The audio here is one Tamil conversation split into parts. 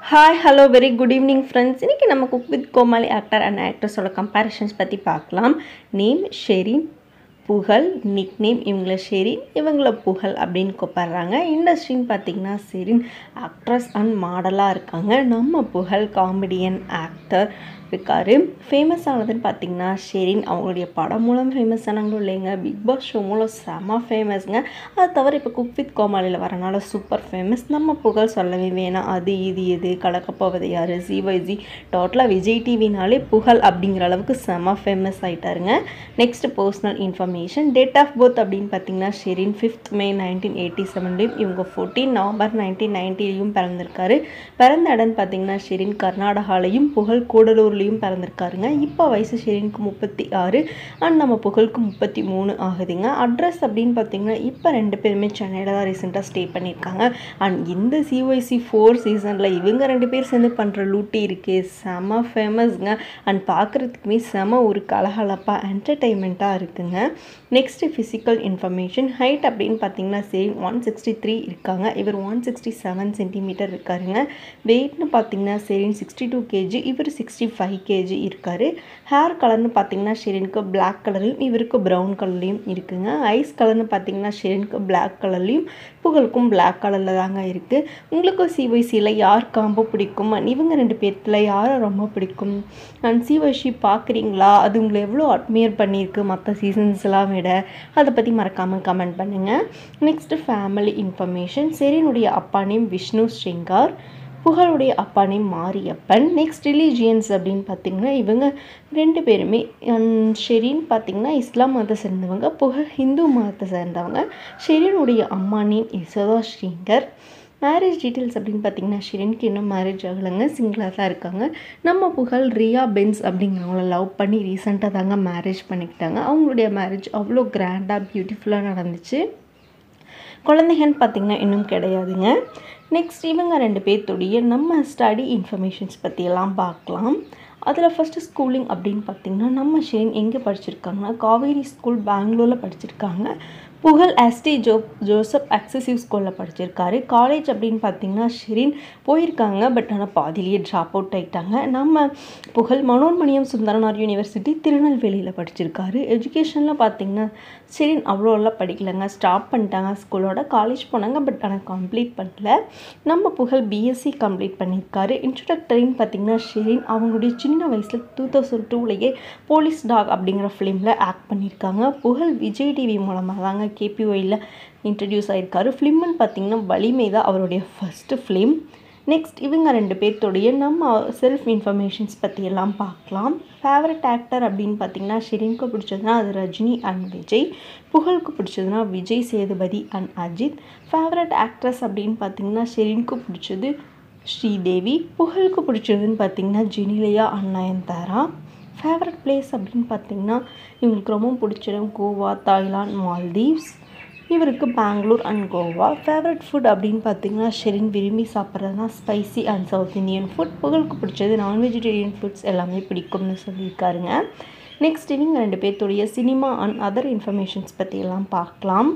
hi hello very good evening friends இன்றைக்கி நம்ம cook with Comali actor and ஆக்ட்ரஸோட கம்பேரிஷன்ஸ் பற்றி பார்க்கலாம் நேம் ஷெரின் புகழ் நிக் நேம் இவங்கள ஷெரின் இவங்கள புகழ் அப்படின்னு கூப்பிட்றாங்க இண்டஸ்ட்ரின்னு பார்த்தீங்கன்னா ஷெரின் ஆக்ட்ரஸ் அண்ட் மாடலாக இருக்காங்க நம்ம புகழ் காமெடியன் ஆக்டர் இருக்கார் ஃபேமஸ் ஆனதுன்னு பார்த்தீங்கன்னா ஷெரின் அவங்களுடைய படம் மூலம் ஃபேமஸ் ஆனாங்களும் இல்லைங்க பிக் பாஸ் ஷோ மூலம் செம ஃபேமஸ்ங்க அது தவிர இப்போ குக் வித் கோமாளியில் வரனால சூப்பர் ஃபேமஸ் நம்ம புகழ் சொல்லவே வேணாம் அது இது எது கலக்கப்போவது யார் சிவைஜி டோட்டலாக விஜய் டிவினாலே புகழ் அப்படிங்கிற அளவுக்கு செம ஃபேமஸ் ஆகிட்டாருங்க next personal information date of birth அப்படின்னு பார்த்தீங்கன்னா Sherin fifth May nineteen eighty செவன்லேயும் இவங்க ஃபோர்டீன் நவம்பர் நைன்டீன் நைன்ட்டிலையும் பிறந்திருக்காரு பிறந்த இடம்னு பார்த்தீங்கன்னா ஷெரின் கர்நாடகாலையும் புகழ் கூடலூர்லேயும் பிறந்திருக்காருங்க இப்போ வயசு ஷெரினுக்கு முப்பத்தி ஆறு அண்ட் நம்ம புகழுக்கு முப்பத்தி மூணு ஆகுதுங்க அட்ரஸ் அப்படின்னு பார்த்தீங்கன்னா இப்போ ரெண்டு பேருமே சென்னையில் தான் ரீசெண்டாக ஸ்டே பண்ணியிருக்காங்க அண்ட் இந்த சிஒய்சி ஃபோர் சீசனில் இவங்க ரெண்டு பேர் சேர்ந்து பண்ணுற லூட்டி இருக்கே செம ஃபேமஸ்ங்க அண்ட் பார்க்குறதுக்குமே செம ஒரு கலகலப்பாக என்டர்டெயின்மெண்ட்டாக இருக்குங்க நெக்ஸ்ட்டு ஃபிசிக்கல் இன்ஃபர்மேஷன் ஹைட் அப்படின்னு பார்த்தீங்கன்னா சேம் ஒன் சிக்ஸ்டி த்ரீ இருக்காங்க இவர் ஒன் சிக்ஸ்டி செவன் சென்டிமீட்டர் இருக்காருங்க வெயிட்னு பார்த்தீங்கன்னா சேரின் சிக்ஸ்டி டூ கேஜி இவர் சிக்ஸ்டி ஃபைவ் கேஜி இருக்கார் ஹேர் கலர்னு பார்த்தீங்கன்னா ஷெரினுக்கு பிளாக் கலர்லையும் இவருக்கு ப்ரௌன் கலர்லேயும் இருக்குங்க ஐஸ் கலர்னு பார்த்தீங்கன்னா ஷெரினுக்கு பிளாக் கலர்லேயும் புகழுக்கும் பிளாக் கலரில் தாங்க இருக்குது உங்களுக்கும் சிஒய்சியில் யார் காம்போ பிடிக்கும் and இவங்க ரெண்டு பேர்த்தில் யாரை ரொம்ப பிடிக்கும் அண்ட் சிஒய்சி பார்க்குறீங்களா அது உங்களை எவ்வளோ அட்மையர் பண்ணியிருக்கு மற்ற சீசன்ஸ்லாம் விட அதை பற்றி மறக்காமல் கமெண்ட் பண்ணுங்கள் நெக்ஸ்ட்டு ஃபேமிலி இன்ஃபர்மேஷன் செரினுடைய அப்பா நேம் விஷ்ணு ஸ்ரீங்கார் புகழுடைய அப்பா நேம் மாரியப்பன் நெக்ஸ்ட் ரிலீஜியன்ஸ் அப்படின்னு பார்த்தீங்கன்னா இவங்க ரெண்டு பேருமே ஷெரின் பார்த்தீங்கன்னா இஸ்லாம் மதத்தை சேர்ந்தவங்க புகழ் ஹிந்து மதத்தை சேர்ந்தவங்க ஷெரினுடைய அம்மா நேம் யசோதா ஸ்ரீங்கர் மேரேஜ் டீட்டெயில்ஸ் அப்படின்னு பார்த்தீங்கன்னா ஷெரினுக்கு இன்னும் மேரேஜ் ஆகலைங்க சிங்கிளாக தான் இருக்காங்க நம்ம புகழ் ரியா பென்ஸ் அப்படிங்கிறவங்கள லவ் பண்ணி ரீசெண்டாக தாங்க மேரேஜ் பண்ணிக்கிட்டாங்க அவங்களுடைய மேரேஜ் அவ்வளோ கிராண்டாக பியூட்டிஃபுல்லாக நடந்துச்சு குழந்தைகன்னு பார்த்திங்கன்னா இன்னும் கிடையாதுங்க நெக்ஸ்ட் இவங்க ரெண்டு பேர்த்துடைய நம்ம ஸ்டடி இன்ஃபர்மேஷன்ஸ் பற்றியெல்லாம் பார்க்கலாம் அதில் ஃபஸ்ட்டு ஸ்கூலிங் அப்படின்னு பார்த்திங்கன்னா நம்ம ஷேன் எங்கே படிச்சிருக்காங்கன்னா காவேரி ஸ்கூல் பெங்களூரில் படிச்சிருக்காங்க புகழ் எஸ்டி ஜோ ஜோசப் அக்சசிவ் ஸ்கூலில் படிச்சிருக்காரு காலேஜ் அப்படின்னு பார்த்தீங்கன்னா ஷெரின் போயிருக்காங்க பட் ஆனால் பாதிலேயே ட்ராப் அவுட் ஆகிட்டாங்க நம்ம புகழ் மனோன்மணியம் சுந்தரனார் யூனிவர்சிட்டி திருநெல்வேலியில் படிச்சிருக்காரு எஜுகேஷனில் பார்த்தீங்கன்னா ஷெரின் அவ்வளோலாம் படிக்கலைங்க ஸ்டாப் பண்ணிட்டாங்க ஸ்கூலோட காலேஜ் போனாங்க பட் ஆனால் கம்ப்ளீட் பண்ணல நம்ம புகழ் பிஎஸ்சி கம்ப்ளீட் பண்ணியிருக்காரு இன்ட்ரடக்டரின்னு பார்த்தீங்கன்னா ஷெரின் அவங்களுடைய சின்ன வயசில் டூ தௌசண்ட் டூலேயே போலீஸ் டாக் அப்படிங்கிற ஃபிலிமில் ஆக்ட் பண்ணியிருக்காங்க புகழ் விஜய் டிவி மூலமாக தாங்க கேபிஒயில் இன்ட்ரடியூஸ் ஆகிருக்காரு ஃபிலிம்னு பார்த்தீங்கன்னா வலிமை தான் அவருடைய ஃபஸ்ட்டு ஃபிலிம் நெக்ஸ்ட் இவங்க ரெண்டு பேர்த்தோடைய நம்ம செல்ஃப் இன்ஃபர்மேஷன்ஸ் பற்றியெல்லாம் பார்க்கலாம் ஃபேவரட் ஆக்டர் அப்படின்னு பார்த்தீங்கன்னா ஷெரினுக்கு பிடிச்சதுன்னா அது ரஜினி அண்ட் விஜய் புகழுக்கு பிடிச்சதுன்னா Vijay Sethupathi and Ajith favourite actress அப்படின்னு பார்த்தீங்கன்னா ஷெரினுக்கு பிடிச்சது ஸ்ரீதேவி புகழுக்கு பிடிச்சதுன்னு பார்த்தீங்கன்னா Genelia and Nayanthara favourite place அப்படின்னு பார்த்தீங்கன்னா இவங்களுக்கு ரொம்ப பிடிச்ச இடம் கோவா தாய்லாந்து மால்தீவ்ஸ் இவருக்கு Bangalore and Goa favourite food அப்படின்னு பார்த்தீங்கன்னா ஷெரின் விரும்பி சாப்பிட்றதுனா spicy and south Indian food புகழுக்கு பிடிச்சது நான் வெஜிடேரியன் ஃபுட்ஸ் எல்லாமே பிடிக்கும்னு சொல்லியிருக்காருங்க நெக்ஸ்ட் இவங்க ரெண்டு பேர்த்துடைய சினிமா அண்ட் அதர் இன்ஃபர்மேஷன்ஸ் பற்றியெல்லாம் பார்க்கலாம்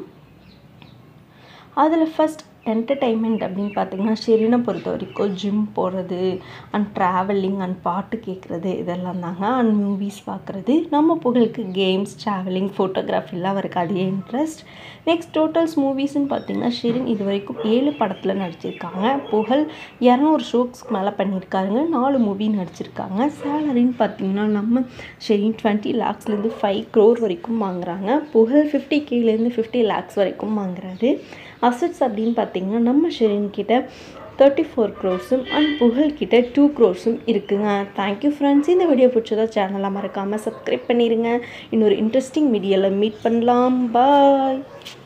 அதில் ஃபஸ்ட் என்டர்டெயின்மெண்ட் அப்படின்னு பார்த்தீங்கன்னா ஷெரினை பொறுத்த வரைக்கும் ஜிம் போகிறது அண்ட் ட்ராவலிங் அண்ட் பாட்டு கேட்குறது இதெல்லாம் தாங்க அண்ட் மூவிஸ் பார்க்குறது நம்ம புகழுக்கு கேம்ஸ் ட்ராவலிங் ஃபோட்டோகிராஃபிலாம் அவருக்கு அதே இன்ட்ரெஸ்ட் நெக்ஸ்ட் டோட்டல்ஸ் மூவிஸ்ன்னு பார்த்தீங்கன்னா ஷெரின் இது வரைக்கும் ஏழு படத்தில் நடிச்சிருக்காங்க புகழ் இரநூறு ஷோக்ஸ்க்கு மேலே பண்ணியிருக்காருங்க நாலு மூவி நடிச்சிருக்காங்க சேலரின்னு பார்த்தீங்கன்னா நம்ம ஷெரின் டுவெண்ட்டி லேக்ஸ்லேருந்து ஃபைவ் க்ரோர் வரைக்கும் வாங்குறாங்க புகழ் ஃபிஃப்டி கேலேருந்து ஃபிஃப்டி லேக்ஸ் வரைக்கும் வாங்குறாரு அசட்ஸ் அப்படின்னு பார்த்தீங்கன்னா நம்ம ஷெரின் கிட்ட தேர்ட்டி ஃபோர் க்ரோர்ஸும் அண்ட் புகழ் கிட்ட டூ க்ரோர்ஸும் இருக்குங்க தேங்க்யூ ஃப்ரெண்ட்ஸ் இந்த வீடியோ பிடிச்சதா சேனலை மறக்காமல் சப்ஸ்கிரைப் பண்ணிடுங்க இன்னொரு இன்ட்ரெஸ்டிங் வீடியோவில் மீட் பண்ணலாம் பாய்